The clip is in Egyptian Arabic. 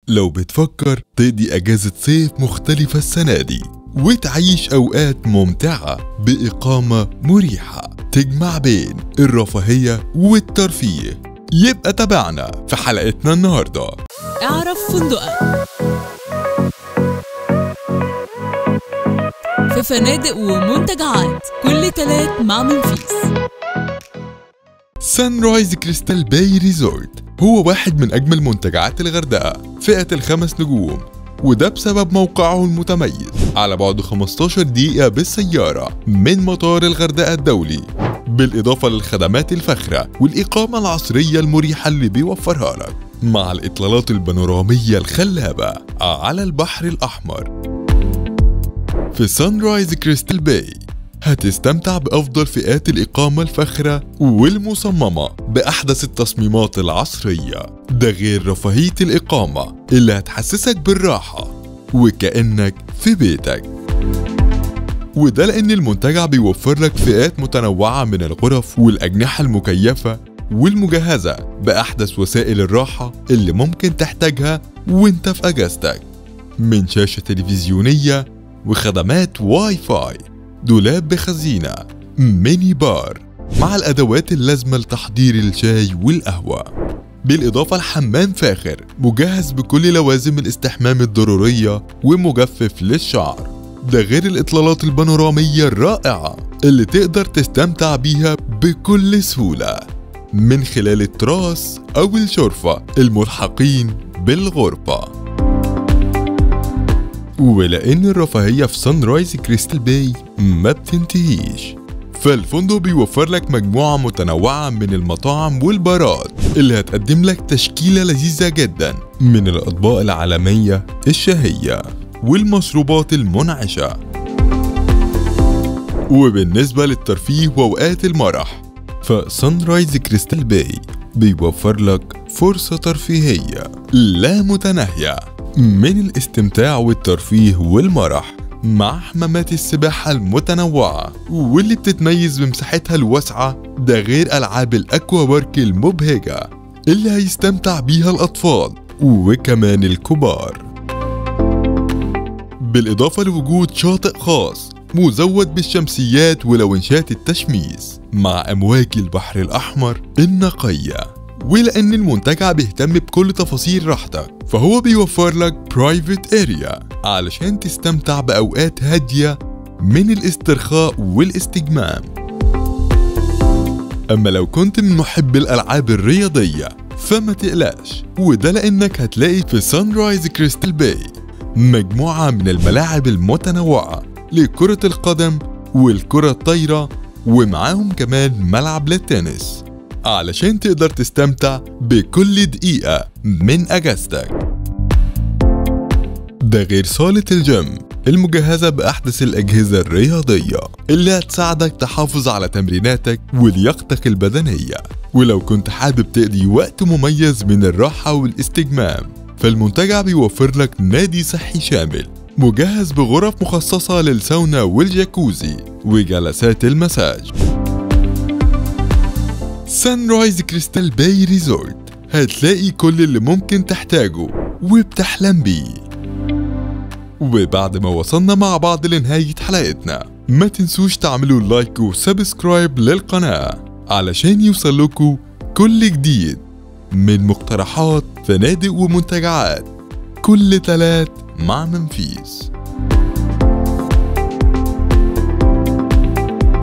لو بتفكر تقضي أجازة صيف مختلفة السنة دي وتعيش أوقات ممتعة بإقامة مريحة تجمع بين الرفاهية والترفيه يبقى تابعنا في حلقتنا النهارده اعرف فندقك في فنادق ومنتجعات كل تلات مع منفيس سان رايز كريستال باي ريزورت هو واحد من أجمل منتجعات الغردقة فئة الخمس نجوم وده بسبب موقعه المتميز على بعد 15 دقيقة بالسيارة من مطار الغردقة الدولي بالإضافة للخدمات الفاخرة والإقامة العصرية المريحة اللي بيوفرها لك مع الإطلالات البانورامية الخلابة على البحر الأحمر في سان رايز كريستال باي هتستمتع بأفضل فئات الإقامة الفاخرة والمصممة بأحدث التصميمات العصرية ده غير رفاهية الإقامة اللي هتحسسك بالراحة وكأنك في بيتك وده لأن المنتجع بيوفر لك فئات متنوعة من الغرف والأجنحة المكيفة والمجهزة بأحدث وسائل الراحة اللي ممكن تحتاجها وانت في أجازتك من شاشة تلفزيونية وخدمات واي فاي دولاب بخزينة ميني بار مع الأدوات اللازمة لتحضير الشاي والقهوة بالإضافة لحمام فاخر مجهز بكل لوازم الاستحمام الضرورية ومجفف للشعر ده غير الإطلالات البانورامية الرائعة اللي تقدر تستمتع بيها بكل سهولة من خلال التراس أو الشرفة الملحقين بالغرفة ولأن الرفاهية في سان رايز كريستال باي ما بتنتهيش فالفندق بيوفر لك مجموعة متنوعة من المطاعم والبارات اللي هتقدم لك تشكيلة لذيذة جدا من الأطباق العالمية الشهية والمشروبات المنعشة وبالنسبة للترفيه وأوقات المرح فسان رايز كريستال باي بيوفر لك فرصة ترفيهية لا متناهية من الاستمتاع والترفيه والمرح مع حمامات السباحة المتنوعة واللي بتتميز بمساحتها الواسعة ده غير ألعاب الأكوا بارك المبهجة اللي هيستمتع بيها الأطفال وكمان الكبار بالإضافة لوجود شاطئ خاص مزود بالشمسيات ولونشات التشميس مع أمواج البحر الأحمر النقية ولأن المنتجع بيهتم بكل تفاصيل راحتك فهو بيوفر لك برايفت اريا علشان تستمتع بأوقات هادية من الاسترخاء والاستجمام أما لو كنت من محب الألعاب الرياضية فما تقلقش وده لأنك هتلاقي في سان رايز كريستال باي مجموعة من الملاعب المتنوعة لكرة القدم والكرة الطايرة ومعاهم كمان ملعب للتنس علشان تقدر تستمتع بكل دقيقة من أجازتك ده غير صالة الجيم المجهزة بأحدث الأجهزة الرياضية اللي هتساعدك تحافظ على تمريناتك ولياقتك البدنية ولو كنت حابب تقضي وقت مميز من الراحة والاستجمام فالمنتجع بيوفر لك نادي صحي شامل مجهز بغرف مخصصة للساونا والجاكوزي وجلسات المساج سان رايز كريستال باي ريزورت هتلاقي كل اللي ممكن تحتاجه وبتحلم بيه وبعد ما وصلنا مع بعض لنهاية حلقتنا ما تنسوش تعملوا لايك وسبسكرايب للقناة علشان يوصلكوا كل جديد من مقترحات فنادق ومنتجعات كل تلات مع منفيس